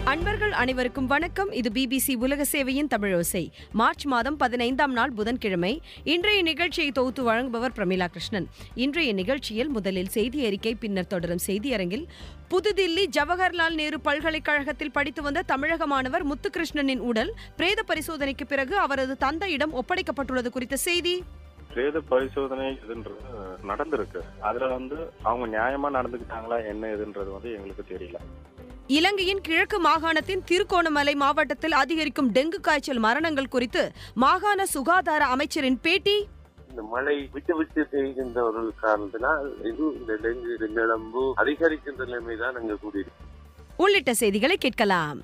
அன்பர்கள் அனைவருக்கும் வணக்கம் இது பிபிசி உலக சேவையின் தமிழோசை மார்ச் மாதம் பதினைந்தாம் நாள் புதன்கிழமை இன்றைய நிகழ்ச்சியை தொகுத்து வழங்குபவர் பிரமிளா கிருஷ்ணன் இன்றைய நிகழ்ச்சியில் முதலில் செய்தி அறிக்கை பின்னர் தொடரும் செய்தியரங்கில் புதுதில்லி ஜவஹர்லால் நேரு பல்கலைக்கழகத்தில் படித்து வந்த தமிழக மாணவர் முத்துகிருஷ்ணனின் உடல் பிரேத பரிசோதனைக்கு பிறகு அவரது தந்தையிடம் ஒப்படைக்கப்பட்டுள்ளது குறித்த செய்தி பிரேத பரிசோதனை இதுன்றது நடந்திருக்கு அதுல வந்து அவங்க நியாயமா நடந்துக்கிட்டாங்களா என்ன இதுன்றது வந்து எங்களுக்கு தெரியல இலங்கையின் கிழக்கு மாகாணத்தின் திருகோணமலை மாவட்டத்தில் அதிகரிக்கும் டெங்கு காய்ச்சல் மரணங்கள் குறித்து மாகாண சுகாதார அமைச்சரின் பேட்டி இந்த மழை விட்டு விட்டு பெய்கின்ற ஒரு காரணத்தினால் இது இந்த டெங்கு நிலம்பு அதிகரிக்கின்ற நிலைமை தான் அங்க கூடியிருக்கு உள்ளிட்ட செய்திகளை கேட்கலாம்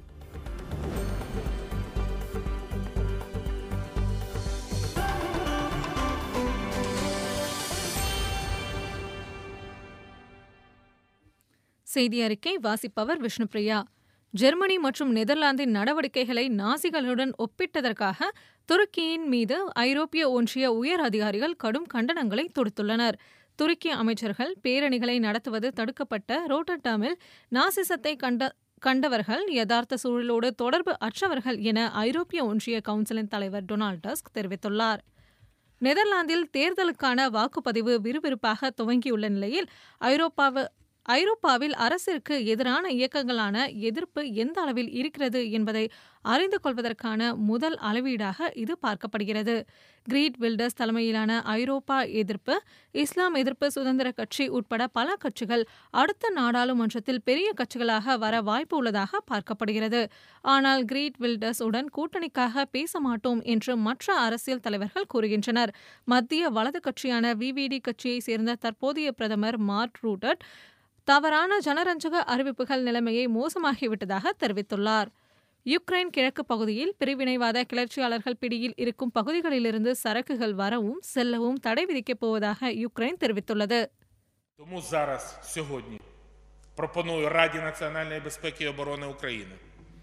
செய்தி அறிக்கை வாசிப்பவர் விஷ்ணுபிரியா ஜெர்மனி மற்றும் நெதர்லாந்தின் நடவடிக்கைகளை நாசிகளுடன் ஒப்பிட்டதற்காக துருக்கியின் மீது ஐரோப்பிய ஒன்றிய உயர் அதிகாரிகள் கடும் கண்டனங்களை தொடுத்துள்ளனர் துருக்கி அமைச்சர்கள் பேரணிகளை நடத்துவது தடுக்கப்பட்ட ரோட்டர்டாமில் நாசிசத்தை கண்ட கண்டவர்கள் யதார்த்த சூழலோடு தொடர்பு அற்றவர்கள் என ஐரோப்பிய ஒன்றிய கவுன்சிலின் தலைவர் டொனால்ட் டஸ்க் தெரிவித்துள்ளார் நெதர்லாந்தில் தேர்தலுக்கான வாக்குப்பதிவு விறுவிறுப்பாக துவங்கியுள்ள நிலையில் ஐரோப்பாவு ஐரோப்பாவில் அரசிற்கு எதிரான இயக்கங்களான எதிர்ப்பு எந்த அளவில் இருக்கிறது என்பதை அறிந்து கொள்வதற்கான முதல் அளவீடாக இது பார்க்கப்படுகிறது கிரீட் வில்டர்ஸ் தலைமையிலான ஐரோப்பா எதிர்ப்பு இஸ்லாம் எதிர்ப்பு சுதந்திர கட்சி உட்பட பல கட்சிகள் அடுத்த நாடாளுமன்றத்தில் பெரிய கட்சிகளாக வர வாய்ப்பு உள்ளதாக பார்க்கப்படுகிறது ஆனால் கிரீட் வில்டர்ஸ் உடன் கூட்டணிக்காக பேச மாட்டோம் என்று மற்ற அரசியல் தலைவர்கள் கூறுகின்றனர் மத்திய வலது கட்சியான விவிடி கட்சியை சேர்ந்த தற்போதைய பிரதமர் மார்க் ரூட்டட் தவறான ஜனரஞ்சக அறிவிப்புகள் நிலைமையை மோசமாகிவிட்டதாக தெரிவித்துள்ளார் யுக்ரைன் கிழக்கு பகுதியில் பிரிவினைவாத கிளர்ச்சியாளர்கள் பிடியில் இருக்கும் பகுதிகளிலிருந்து சரக்குகள் வரவும் செல்லவும் தடை விதிக்கப் போவதாக யுக்ரைன் தெரிவித்துள்ளது Тому зараз, сьогодні, пропоную Раді національної безпеки і оборони України.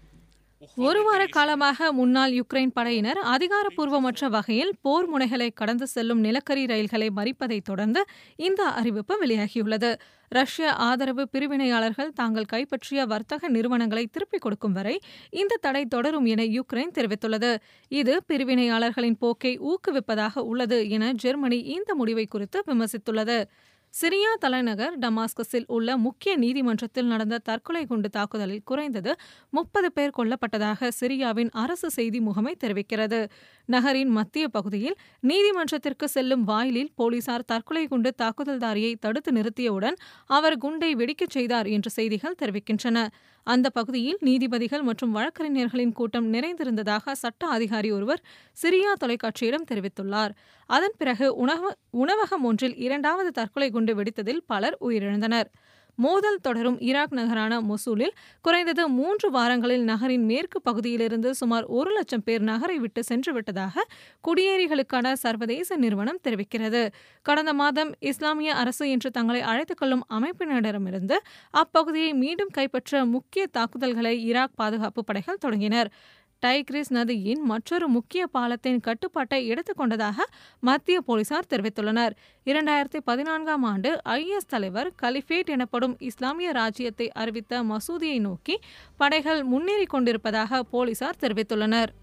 ஒரு வார காலமாக முன்னாள் யுக்ரைன் படையினர் அதிகாரப்பூர்வமற்ற வகையில் போர் முனைகளை கடந்து செல்லும் நிலக்கரி ரயில்களை மறிப்பதை தொடர்ந்து இந்த அறிவிப்பு வெளியாகியுள்ளது ரஷ்ய ஆதரவு பிரிவினையாளர்கள் தாங்கள் கைப்பற்றிய வர்த்தக நிறுவனங்களை திருப்பிக் கொடுக்கும் வரை இந்த தடை தொடரும் என யுக்ரைன் தெரிவித்துள்ளது இது பிரிவினையாளர்களின் போக்கை ஊக்குவிப்பதாக உள்ளது என ஜெர்மனி இந்த முடிவை குறித்து விமர்சித்துள்ளது சிரியா தலைநகர் டமாஸ்கஸில் உள்ள முக்கிய நீதிமன்றத்தில் நடந்த தற்கொலை குண்டு தாக்குதலில் குறைந்தது முப்பது பேர் கொல்லப்பட்டதாக சிரியாவின் அரசு செய்தி முகமை தெரிவிக்கிறது நகரின் மத்திய பகுதியில் நீதிமன்றத்திற்கு செல்லும் வாயிலில் போலீசார் தற்கொலை குண்டு தாக்குதல்தாரியை தடுத்து நிறுத்தியவுடன் அவர் குண்டை வெடிக்கச் செய்தார் என்று செய்திகள் தெரிவிக்கின்றன அந்த பகுதியில் நீதிபதிகள் மற்றும் வழக்கறிஞர்களின் கூட்டம் நிறைந்திருந்ததாக சட்ட அதிகாரி ஒருவர் சிரியா தொலைக்காட்சியிடம் தெரிவித்துள்ளார் அதன் பிறகு உணவு உணவகம் ஒன்றில் இரண்டாவது தற்கொலை குண்டு வெடித்ததில் பலர் உயிரிழந்தனர் மோதல் தொடரும் ஈராக் நகரான மொசூலில் குறைந்தது மூன்று வாரங்களில் நகரின் மேற்கு பகுதியிலிருந்து சுமார் ஒரு லட்சம் பேர் நகரை விட்டு சென்றுவிட்டதாக குடியேறிகளுக்கான சர்வதேச நிறுவனம் தெரிவிக்கிறது கடந்த மாதம் இஸ்லாமிய அரசு என்று தங்களை அழைத்துக் கொள்ளும் அமைப்பினரிடமிருந்து அப்பகுதியை மீண்டும் கைப்பற்ற முக்கிய தாக்குதல்களை ஈராக் பாதுகாப்பு படைகள் தொடங்கினர் டைக்ரிஸ் நதியின் மற்றொரு முக்கிய பாலத்தின் கட்டுப்பாட்டை எடுத்துக்கொண்டதாக மத்திய போலீசார் தெரிவித்துள்ளனர் இரண்டாயிரத்தி பதினான்காம் ஆண்டு ஐஎஸ் தலைவர் கலிஃபேட் எனப்படும் இஸ்லாமிய ராஜ்யத்தை அறிவித்த மசூதியை நோக்கி படைகள் முன்னேறிக் கொண்டிருப்பதாக போலீசார் தெரிவித்துள்ளனர்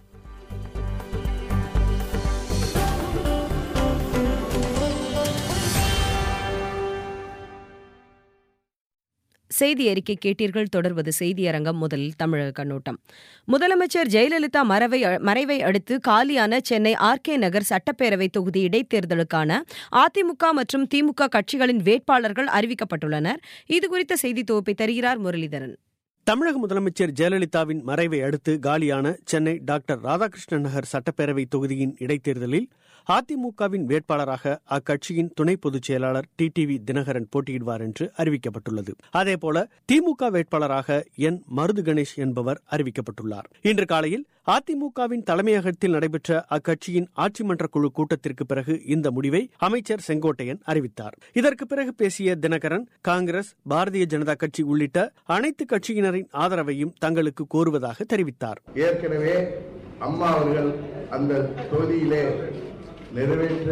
செய்தி அறிக்கை கேட்டீர்கள் தொடர்வது செய்தியரங்கம் முதலில் தமிழக கண்ணோட்டம் முதலமைச்சர் ஜெயலலிதா மறைவை மறைவை அடுத்து காலியான சென்னை ஆர்கே நகர் சட்டப்பேரவை தொகுதி இடைத்தேர்தலுக்கான அதிமுக மற்றும் திமுக கட்சிகளின் வேட்பாளர்கள் அறிவிக்கப்பட்டுள்ளனர் இதுகுறித்த செய்தி தொகுப்பை தருகிறார் முரளிதரன் தமிழக முதலமைச்சர் ஜெயலலிதாவின் மறைவை அடுத்து காலியான சென்னை டாக்டர் ராதாகிருஷ்ணன் நகர் சட்டப்பேரவை தொகுதியின் இடைத்தேர்தலில் அதிமுகவின் வேட்பாளராக அக்கட்சியின் துணை பொதுச் செயலாளர் டி டிவி தினகரன் போட்டியிடுவார் என்று அறிவிக்கப்பட்டுள்ளது அதேபோல திமுக வேட்பாளராக என் மருது கணேஷ் என்பவர் அறிவிக்கப்பட்டுள்ளார் இன்று காலையில் அதிமுகவின் தலைமையகத்தில் நடைபெற்ற அக்கட்சியின் ஆட்சி மன்ற குழு கூட்டத்திற்கு பிறகு இந்த முடிவை அமைச்சர் செங்கோட்டையன் அறிவித்தார் இதற்கு பிறகு பேசிய தினகரன் காங்கிரஸ் பாரதிய ஜனதா கட்சி உள்ளிட்ட அனைத்து கட்சியினரின் ஆதரவையும் தங்களுக்கு கோருவதாக தெரிவித்தார் ஏற்கனவே அம்மா அவர்கள் அந்த தொகுதியிலே நிறைவேற்ற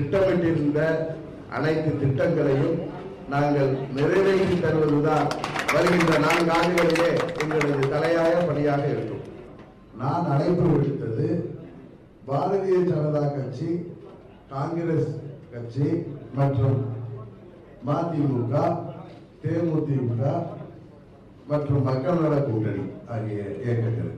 திட்டமிட்டிருந்த அனைத்து திட்டங்களையும் நாங்கள் நிறைவேற்றி தருவதுதான் வருகின்ற நான்கு ஆண்டுகளிலே எங்களது தலையாய பணியாக இருக்கும் நான் அழைப்பு விடுத்தது பாரதிய ஜனதா கட்சி காங்கிரஸ் கட்சி மற்றும் மதிமுக தேமுதிக மற்றும் மக்கள் நல கூட்டணி ஆகிய இயக்கங்களுக்கு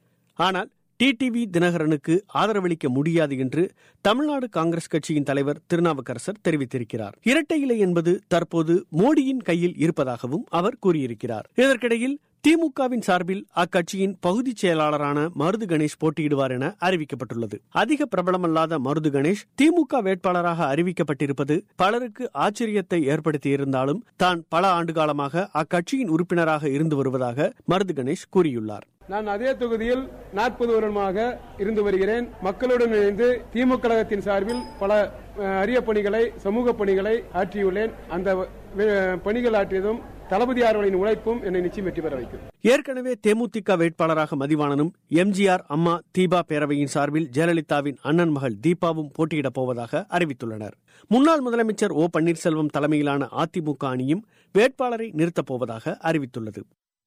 ஆனால் டிடிவி தினகரனுக்கு ஆதரவளிக்க முடியாது என்று தமிழ்நாடு காங்கிரஸ் கட்சியின் தலைவர் திருநாவுக்கரசர் தெரிவித்திருக்கிறார் இரட்டை இலை என்பது தற்போது மோடியின் கையில் இருப்பதாகவும் அவர் கூறியிருக்கிறார் இதற்கிடையில் திமுகவின் சார்பில் அக்கட்சியின் பகுதிச் செயலாளரான மருது கணேஷ் போட்டியிடுவார் என அறிவிக்கப்பட்டுள்ளது அதிக பிரபலமல்லாத மருது கணேஷ் திமுக வேட்பாளராக அறிவிக்கப்பட்டிருப்பது பலருக்கு ஆச்சரியத்தை ஏற்படுத்தியிருந்தாலும் தான் பல ஆண்டுகாலமாக அக்கட்சியின் உறுப்பினராக இருந்து வருவதாக மருது கணேஷ் கூறியுள்ளார் நான் அதே தொகுதியில் நாற்பது வருடமாக இருந்து வருகிறேன் மக்களுடன் இணைந்து திமுக கழகத்தின் சார்பில் பல அஹ், அரிய பணிகளை சமூக பணிகளை ஆற்றியுள்ளேன் அந்த அஹ், பணிகள் ஆற்றியதும் தளபதி அவர்களின் உழைப்பும் என்னை நிச்சயம் வெற்றி பெற வைக்கும் ஏற்கனவே தேமுதிக வேட்பாளராக மதிவாணனும் எம்ஜிஆர் அம்மா தீபா பேரவையின் சார்பில் ஜெயலலிதாவின் அண்ணன் மகள் தீபாவும் போட்டியிடப் போவதாக அறிவித்துள்ளனர் முன்னாள் முதலமைச்சர் ஓ பன்னீர்செல்வம் தலைமையிலான அதிமுக அணியும் வேட்பாளரை நிறுத்தப் போவதாக அறிவித்துள்ளது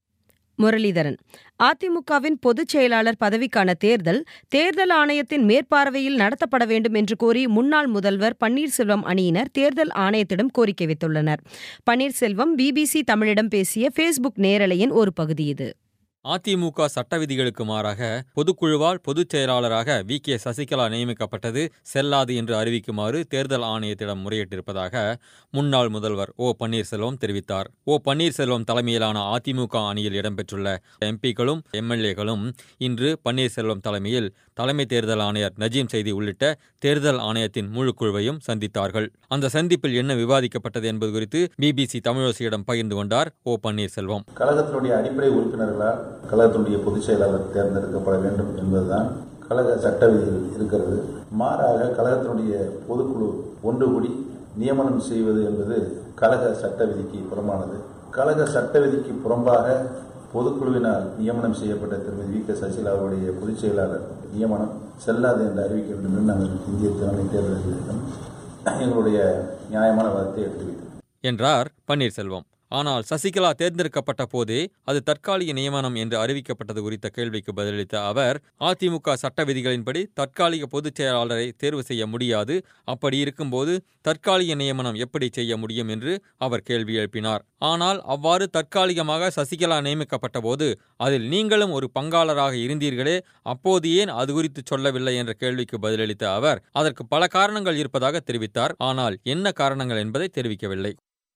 முரளிதரன் அதிமுகவின் பொதுச் செயலாளர் பதவிக்கான தேர்தல் தேர்தல் ஆணையத்தின் மேற்பார்வையில் நடத்தப்பட வேண்டும் என்று கோரி முன்னாள் முதல்வர் பன்னீர்செல்வம் அணியினர் தேர்தல் ஆணையத்திடம் கோரிக்கை வைத்துள்ளனர் பன்னீர்செல்வம் பிபிசி தமிழிடம் பேசிய ஃபேஸ்புக் நேரலையின் ஒரு பகுதி இது அதிமுக சட்ட விதிகளுக்கு மாறாக பொதுக்குழுவால் பொதுச் செயலாளராக வி கே சசிகலா நியமிக்கப்பட்டது செல்லாது என்று அறிவிக்குமாறு தேர்தல் ஆணையத்திடம் முறையிட்டிருப்பதாக முன்னாள் முதல்வர் ஓ பன்னீர்செல்வம் தெரிவித்தார் ஓ பன்னீர்செல்வம் தலைமையிலான அதிமுக அணியில் இடம்பெற்றுள்ள எம்பிக்களும் எம்எல்ஏக்களும் இன்று பன்னீர்செல்வம் தலைமையில் தலைமை தேர்தல் ஆணையர் நஜீம் செய்தி உள்ளிட்ட தேர்தல் ஆணையத்தின் முழு குழுவையும் சந்தித்தார்கள் அந்த சந்திப்பில் என்ன விவாதிக்கப்பட்டது என்பது குறித்து பிபிசி தமிழோசியிடம் பகிர்ந்து கொண்டார் ஓ பன்னீர்செல்வம் கழகத்தினுடைய அடிப்படை உறுப்பினர்களால் கழகத்தினுடைய பொதுச் செயலாளர் தேர்ந்தெடுக்கப்பட வேண்டும் என்பதுதான் கழக சட்ட விதியில் இருக்கிறது மாறாக கழகத்தினுடைய பொதுக்குழு ஒன்று கூடி நியமனம் செய்வது என்பது கழக சட்ட விதிக்கு புறம்பானது கழக சட்ட விதிக்கு புறம்பாக பொதுக்குழுவினால் நியமனம் செய்யப்பட்ட திருமதி வி கே சசிகலா அவருடைய பொதுச் செயலாளர் நியமனம் செல்லாது என்று அறிவிக்க வேண்டும் என்று நாங்கள் இந்திய தலைமை தேர்தல்களிடம் எங்களுடைய நியாயமான வாதத்தை எடுத்து வைத்தோம் என்றார் பன்னீர்செல்வம் ஆனால் சசிகலா தேர்ந்தெடுக்கப்பட்ட போதே அது தற்காலிக நியமனம் என்று அறிவிக்கப்பட்டது குறித்த கேள்விக்கு பதிலளித்த அவர் அதிமுக சட்ட விதிகளின்படி தற்காலிக பொதுச் செயலாளரை தேர்வு செய்ய முடியாது அப்படி இருக்கும்போது தற்காலிக நியமனம் எப்படி செய்ய முடியும் என்று அவர் கேள்வி எழுப்பினார் ஆனால் அவ்வாறு தற்காலிகமாக சசிகலா நியமிக்கப்பட்ட போது அதில் நீங்களும் ஒரு பங்காளராக இருந்தீர்களே அப்போது ஏன் அது குறித்து சொல்லவில்லை என்ற கேள்விக்கு பதிலளித்த அவர் அதற்கு பல காரணங்கள் இருப்பதாக தெரிவித்தார் ஆனால் என்ன காரணங்கள் என்பதை தெரிவிக்கவில்லை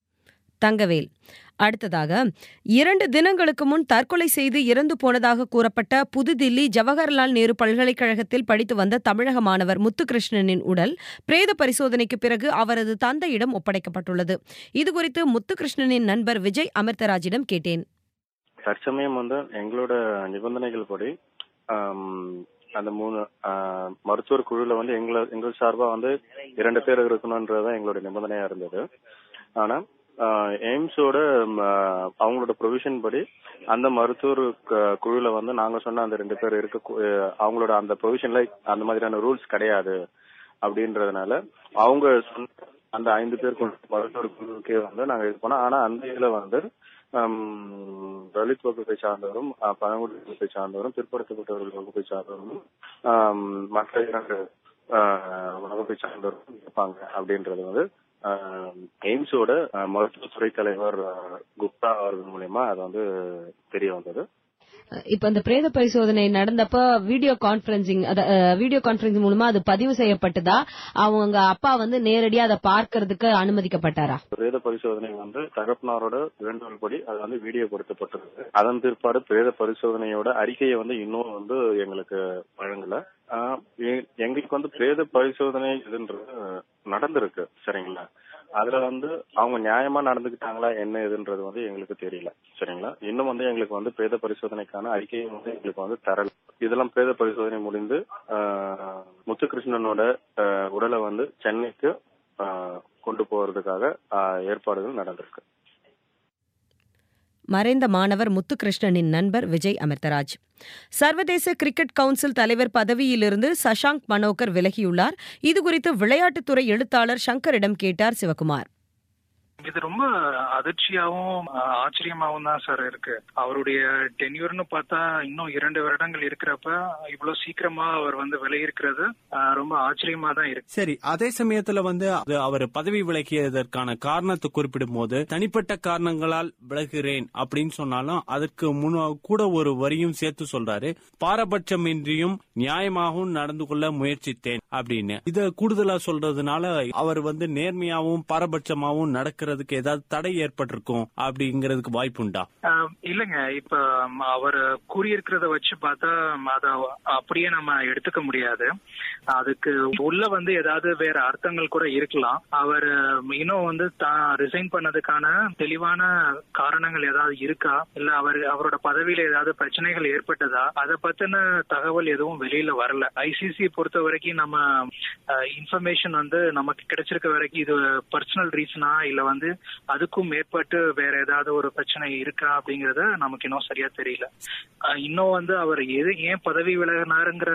தங்கவேல் அடுத்ததாக இரண்டு தினங்களுக்கு முன் தற்கொலை செய்து இறந்து போனதாக கூறப்பட்ட புதுதில்லி ஜவஹர்லால் நேரு பல்கலைக்கழகத்தில் படித்து வந்த தமிழக மாணவர் முத்துகிருஷ்ணனின் உடல் பிரேத பரிசோதனைக்கு பிறகு அவரது தந்தையிடம் ஒப்படைக்கப்பட்டுள்ளது இதுகுறித்து முத்துகிருஷ்ணனின் நண்பர் விஜய் அமிர்தராஜிடம் கேட்டேன் தற்சமயம் வந்து எங்களோட நிபந்தனைகள் படி ஆம், அந்த மூணு ஆ, மருத்துவர் குழுல வந்து எங்களை எங்கள் சார்பா வந்து இரண்டு பேர் இருக்கணும்ன்றதுதான் எங்களோட நிபந்தனையா இருந்தது ஆனா எய்ம்ஸோட அவங்களோட ப்ரொவிஷன் படி அந்த மருத்துவர் க- குழுல வந்து நாங்க சொன்ன அந்த ரெண்டு பேர் இருக்க கு- அஹ், அவங்களோட அந்த ப்ரொவிஷன்ல அந்த மாதிரியான ரூல்ஸ் கிடையாது அப்படின்றதுனால அவங்க சொன்ன அந்த ஐந்து பேர் கொண்ட மருத்துவர் குழுவுக்கே வந்து நாங்க இது பண்ணோம் ஆனா அந்த இதுல வந்து ஹம், தலித் வகுப்பை சார்ந்தவரும் அஹ், பழங்குடி வகுப்பை சார்ந்தவரும் பிற்படுத்தப்பட்டவர்கள் வகுப்பை சார்ந்தவரும் ஹம், மற்ற இரண்டு அஹ், வகுப்பை சார்ந்தவரும் இருப்பாங்க அப்படின்றது வந்து அஹ், எய்ம்ஸோட அஹ், மருத்துவத்துறை தலைவர் அஹ், குப்தா அவர்கள் மூலியமா அது வந்து தெரிய வந்தது இப்ப இந்த பிரேத பரிசோதனை நடந்தப்ப வீடியோ கான்பரன்சிங் வீடியோ கான்பரன்சிங் மூலமா அது பதிவு செய்யப்பட்டதா அவங்க அப்பா வந்து நேரடியா அதை பார்க்கறதுக்கு அனுமதிக்கப்பட்டாரா பிரேத பரிசோதனை வந்து தகப்பனாரோட வேண்டுகோள் படி அது வந்து வீடியோ கொடுத்தப்பட்டிருக்கு அதன் பிற்பாடு பிரேத பரிசோதனையோட அறிக்கையை வந்து இன்னும் வந்து எங்களுக்கு வழங்கல ஆஹ் எ- எங்களுக்கு வந்து பிரேத பரிசோதனை இதுன்றது நடந்திருக்கு சரிங்களா அதுல வந்து அவங்க நியாயமா நடந்துக்கிட்டாங்களா என்ன இதுன்றது வந்து எங்களுக்கு தெரியல சரிங்களா இன்னும் வந்து எங்களுக்கு வந்து பிரேத பரிசோதனைக்கான அறிக்கையும் வந்து எங்களுக்கு வந்து தரல இதெல்லாம் பிரேத பரிசோதனை முடிந்து ஆஹ், முத்துகிருஷ்ணனோட ஆஹ், உடலை வந்து சென்னைக்கு ஆஹ், கொண்டு போறதுக்காக ஆஹ், ஏற்பாடுகள் நடந்திருக்கு மறைந்த மாணவர் முத்துகிருஷ்ணனின் நண்பர் விஜய் அமிர்தராஜ் சர்வதேச கிரிக்கெட் கவுன்சில் தலைவர் பதவியிலிருந்து சஷாங்க் மனோகர் விலகியுள்ளார் இதுகுறித்து விளையாட்டுத்துறை எழுத்தாளர் சங்கரிடம் கேட்டார் சிவகுமார் இது ரொம்ப அதிர்ச்சியாவும் அஹ், ஆச்சரியமாவும் தான் சார் இருக்கு அவருடைய டென்யூர்னு பார்த்தா இன்னும் இரண்டு வருடங்கள் இருக்கிறப்ப இவ்வளவு சீக்கிரமா அவர் வந்து விலகிருக்கிறது அஹ், ரொம்ப ஆச்சரியமா தான் இருக்கு சரி அதே சமயத்துல வந்து அது அவர் பதவி விலகியதற்கான காரணத்தை குறிப்பிடும் போது தனிப்பட்ட காரணங்களால் விலகுகிறேன் அப்படின்னு சொன்னாலும் அதற்கு முன் கூட ஒரு வரியும் சேர்த்து சொல்றாரு பாரபட்சமின்றியும் நியாயமாகவும் நடந்து கொள்ள முயற்சித்தேன் அப்படின்னு இத கூடுதலா சொல்றதுனால அவர் வந்து நேர்மையாவும் பாரபட்சமாவும் நடக்கிறதுக்கு ஏதாவது தடை ஏற்பட்டிருக்கும் அப்படிங்கிறதுக்கு வாய்ப்புண்டா அஹ், இல்லைங்க இப்ப ம், அவர் கூறியிருக்கிறத வச்சு பார்த்தா ம், அத அப்படியே நம்ம எடுத்துக்க முடியாது அதுக்கு உள்ள வந்து ஏதாவது வேற அர்த்தங்கள் கூட இருக்கலாம் அவர் ம், இன்னும் வந்து தான் ரிசைன் பண்ணதுக்கான தெளிவான காரணங்கள் ஏதாவது இருக்கா இல்ல அவர் அவரோட பதவியில ஏதாவது பிரச்சனைகள் ஏற்பட்டதா அதை பத்தின தகவல் எதுவும் வெளியில வரல ஐசிசி பொறுத்த வரைக்கும் நம்ம இன்ஃபர்மேஷன் வந்து நமக்கு கிடைச்சிருக்க வரைக்கும் இது பர்சனல் ரீசனா இல்ல வந்து அதுக்கும் மேற்பட்டு வேற ஏதாவது ஒரு பிரச்சனை இருக்கா அப்படிங்கறது நமக்கு இன்னும் சரியா தெரியல அஹ் இன்னும் வந்து அவர் எது ஏன் பதவி விலகினாருங்கிற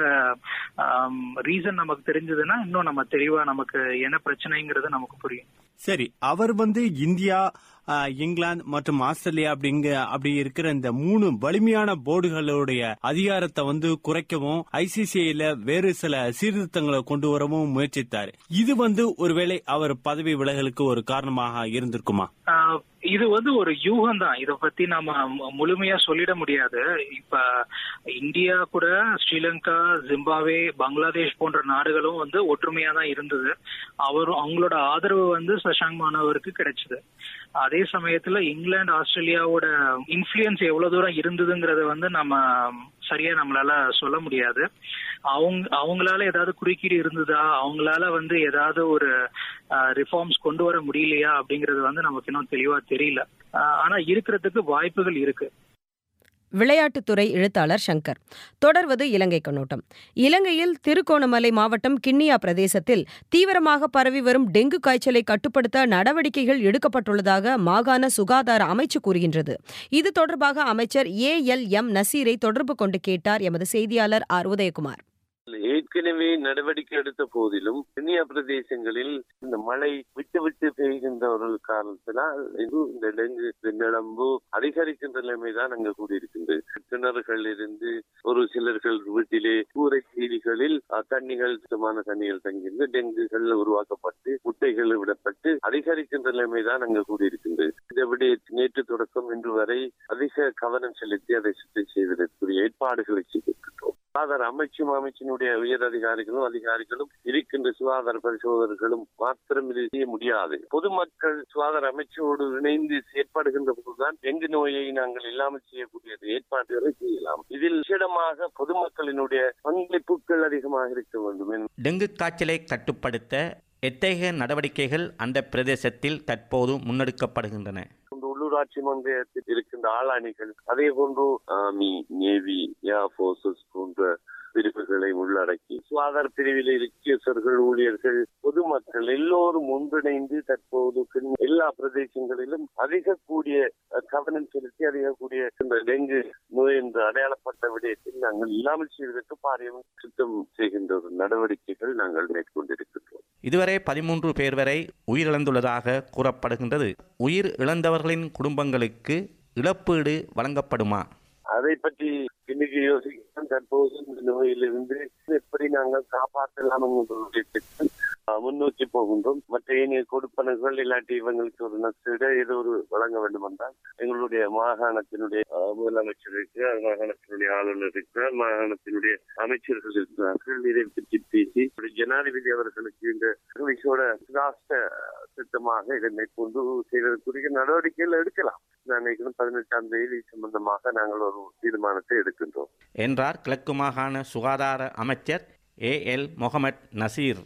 ரீசன் நமக்கு தெரிஞ்சதுன்னா இன்னும் நம்ம தெளிவா நமக்கு என்ன பிரச்சனைங்கிறது நமக்கு புரியும் சரி அவர் வந்து இந்தியா ஆஹ், இங்கிலாந்து மற்றும் ஆஸ்திரேலியா அப்படிங்க அப்படி இருக்கிற இந்த மூணு வலிமையான போர்டுகளுடைய அதிகாரத்தை வந்து குறைக்கவும் ஐசிசிஐல வேறு சில சீர்திருத்தங்களை கொண்டு வரவும் முயற்சித்தார் இது வந்து ஒருவேளை அவர் பதவி விலகலுக்கு ஒரு காரணமாக இருந்திருக்குமா ஆஹ் இது வந்து ஒரு யூகம் தான் இத பத்தி நாம மு- முழுமையா சொல்லிட முடியாது இப்ப இந்தியா கூட ஸ்ரீலங்கா ஜிம்பாவே பங்களாதேஷ் போன்ற நாடுகளும் வந்து ஒற்றுமையா தான் இருந்தது அவரும் அவங்களோட ஆதரவு வந்து சஷாங் மாணவருக்கு கிடைச்சது அதே சமயத்துல இங்கிலாந்து ஆஸ்திரேலியாவோட இன்ஃபுளுயன்ஸ் எவ்வளவு தூரம் இருந்ததுங்கிறத வந்து நம்ம சரியா நம்மளால சொல்ல முடியாது அவங்க அவங்களால ஏதாவது குறுக்கீடு இருந்ததா அவங்களால வந்து ஏதாவது ஒரு ரிஃபார்ம்ஸ் கொண்டு வர முடியலையா அப்படிங்கறது வந்து நமக்கு இன்னும் தெளிவா தெரியல ஆஹ் ஆனா இருக்கிறதுக்கு வாய்ப்புகள் இருக்கு விளையாட்டுத்துறை எழுத்தாளர் சங்கர் தொடர்வது இலங்கை கண்ணோட்டம் இலங்கையில் திருகோணமலை மாவட்டம் கிண்ணியா பிரதேசத்தில் தீவிரமாக பரவி வரும் டெங்கு காய்ச்சலை கட்டுப்படுத்த நடவடிக்கைகள் எடுக்கப்பட்டுள்ளதாக மாகாண சுகாதார அமைச்சு கூறுகின்றது இது தொடர்பாக அமைச்சர் ஏ எல் எம் நசீரை தொடர்பு கொண்டு கேட்டார் எமது செய்தியாளர் ஆர் உதயகுமார் ஏற்கனவே நடவடிக்கை எடுத்த போதிலும் கிண்ணியா பிரதேசங்களில் இந்த மழை விட்டு விட்டு பெய்கின்ற ஒரு காரணத்தினால் இது இந்த டெங்கு நிலம்பு அதிகரிக்கின்ற நிலைமைதான் அங்கு கூடியிருக்கின்றது கிணறுகள் இருந்து ஒரு சிலர்கள் வீட்டிலே கூரை வீதிகளில் அஹ், தண்ணிகள் சுத்தமான தண்ணிகள் தங்கியிருந்து டெங்குகள் உருவாக்கப்பட்டு முட்டைகள் விடப்பட்டு அதிகரிக்கின்ற நிலைமைதான் அங்கு கூடியிருக்கின்றது இந்த விட நேற்று தொடக்கம் இன்று வரை அதிக கவனம் செலுத்தி அதை சுத்தம் செய்வதற்குரிய ஏற்பாடுகளை செய்திருக்கின்றோம் சுகாதார அமைச்சும் அமைச்சினுடைய உயர் அதிகாரிகளும் அதிகாரிகளும் இருக்கின்ற சுகாதார பரிசோதகர்களும் மாத்திரம் இது செய்ய முடியாது பொதுமக்கள் சுகாதார அமைச்சோடு இணைந்து செயற்படுகின்ற போதுதான் டெங்கு நோயை நாங்கள் இல்லாமல் செய்யக்கூடிய ஏற்பாடுகளை செய்யலாம் இதில் விசேடமாக பொதுமக்களினுடைய பங்களிப்புகள் அதிகமாக இருக்க வேண்டும் என்று டெங்கு காய்ச்சலை கட்டுப்படுத்த எத்தகைய நடவடிக்கைகள் அந்த பிரதேசத்தில் தற்போது முன்னெடுக்கப்படுகின்றன இந்த உள்ளூராட்சி மன்றத்தில் இருக்கின்ற ஆளாணிகள் அதே போன்று ஆர்மி நேவி ஏர் போர்சஸ் போன்ற பிரிவுகளை உள்ளடக்கி சுகாதார பிரிவில் முக்கியஸ்தர்கள் ஊழியர்கள் பொதுமக்கள் எல்லோரும் ஒன்றிணைந்து தற்போது கிண்- எல்லா பிரதேசங்களிலும் அதிக கூடிய அஹ், கவனம் செலுத்தி அதிக கூடிய இந்த டெங்கு நோய் என்று அடையாளப்பட்ட விடயத்தில் நாங்கள் இல்லாமல் செய்வதற்கு பாரியம் சுத்தம் செய்கின்ற ஒரு நடவடிக்கைகள் நாங்கள் மேற்கொண்டிருக்கின்றோம் இதுவரை பதிமூன்று பேர் வரை உயிரிழந்துள்ளதாக கூறப்படுகின்றது உயிர் இழந்தவர்களின் குடும்பங்களுக்கு இழப்பீடு வழங்கப்படுமா அதை பற்றி இன்னைக்கு யோசிக்கிறோம் தற்போது இந்த நோயிலிருந்து எப்படி நாங்கள் காப்பாற்றலாம் என்கிற ஒரு விஷயத்தை, அஹ், முன்னோக்கி போகின்றோம் மற்ற ஏனைய கொடுப்பனர்கள் இல்லாட்டி இவங்களுக்கு ஒரு நஷ்ட ஏதோ ஒரு வழங்க வேண்டும் என்றால் எங்களுடைய மாகாணத்தினுடைய அஹ், முதலமைச்சர் இருக்கிறார் மாகாணத்தினுடைய ஆளுநர் இருக்கிறார் மாகாணத்தினுடைய அமைச்சர்கள் இருக்கிறார்கள் இதை பற்றி பேசி இப்படி ஜனாதிபதி அவர்களுக்கு இந்த விசோட ராஷ்டிர திட்டமாக இதை மேற்கொண்டு செய்வதற்குரிய நடவடிக்கைகள் எடுக்கலாம் நான் நினைக்கிறேன் பதினெட்டாம் தேதி சம்பந்தமாக நாங்கள் ஒரு தீர்மானத்தை எடுக்கின்றோம் என்றார் கிழக்கு மாகாண சுகாதார அமைச்சர் A L Mohamed Naseer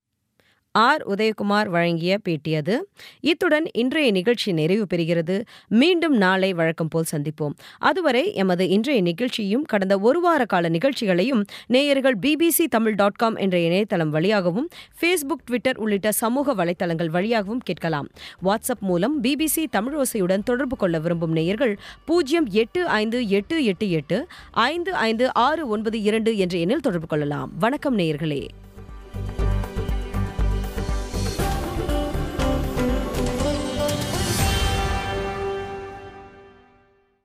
R Udayakumar வழங்கிய பேட்டி அது இத்துடன் இன்றைய நிகழ்ச்சி நிறைவு பெறுகிறது மீண்டும் நாளை வழக்கம் போல் சந்திப்போம் அதுவரை எமது இன்றைய நிகழ்ச்சியும் கடந்த ஒரு வார கால நிகழ்ச்சிகளையும் நேயர்கள் பிபிசி தமிழ் டாட் காம் என்ற இணையதளம் வழியாகவும் ஃபேஸ்புக் ட்விட்டர் உள்ளிட்ட சமூக வலைத்தளங்கள் வழியாகவும் கேட்கலாம் வாட்ஸ்அப் மூலம் பிபிசி தமிழோசையுடன் தொடர்பு கொள்ள விரும்பும் நேயர்கள் பூஜ்ஜியம் எட்டு ஐந்து எட்டு எட்டு எட்டு ஐந்து ஐந்து ஆறு ஒன்பது இரண்டு என்ற எண்ணில் தொடர்பு கொள்ளலாம் வணக்கம் நேயர்களே